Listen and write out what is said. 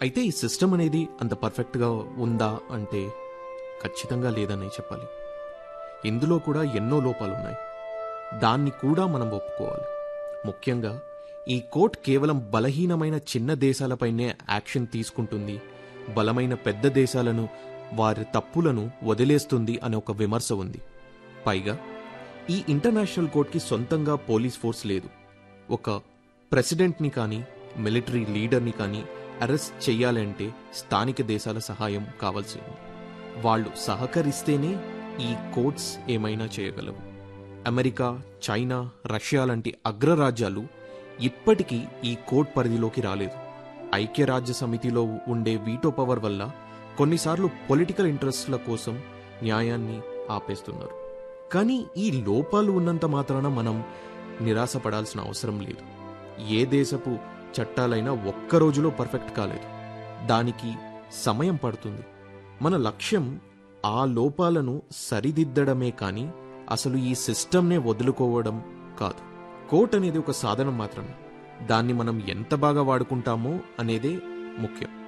అయితే ఈ సిస్టమ్ అనేది అంత పర్ఫెక్ట్గా ఉందా అంటే ఖచ్చితంగా లేదనే చెప్పాలి ఇందులో కూడా ఎన్నో లోపాలున్నాయి దాన్ని కూడా మనం ఒప్పుకోవాలి ముఖ్యంగా ఈ కోర్ట్ కేవలం బలహీనమైన చిన్న దేశాలపైనే యాక్షన్ తీసుకుంటుంది బలమైన పెద్ద దేశాలను వారి తప్పులను వదిలేస్తుంది అనే ఒక విమర్శ ఉంది పైగా ఈ ఇంటర్నేషనల్ కోర్ట్కి సొంతంగా పోలీస్ ఫోర్స్ లేదు ఒక ప్రెసిడెంట్ని కానీ మిలిటరీ లీడర్ని కానీ అరెస్ట్ చేయాలంటే స్థానిక దేశాల సహాయం కావాల్సి ఉంది వాళ్ళు సహకరిస్తేనే ఈ కోర్ట్స్ ఏమైనా చేయగలవు అమెరికా చైనా రష్యా లాంటి అగ్రరాజ్యాలు ఇప్పటికీ ఈ కోర్ట్ పరిధిలోకి రాలేదు ఐక్యరాజ్య సమితిలో ఉండే వీటో పవర్ వల్ల కొన్నిసార్లు పొలిటికల్ ఇంట్రెస్ట్ల కోసం న్యాయాన్ని ఆపేస్తున్నారు కానీ ఈ లోపాలు ఉన్నంత మాత్రాన మనం నిరాశపడాల్సిన అవసరం లేదు ఏ దేశపు చట్టాలైనా ఒక్క రోజులో పర్ఫెక్ట్ కాలేదు దానికి సమయం పడుతుంది మన లక్ష్యం ఆ లోపాలను సరిదిద్దడమే కానీ అసలు ఈ సిస్టమ్నే వదులుకోవడం కాదు కోర్ట్ అనేది ఒక సాధనం మాత్రమే దాన్ని మనం ఎంత బాగా వాడుకుంటామో అనేదే ముఖ్యం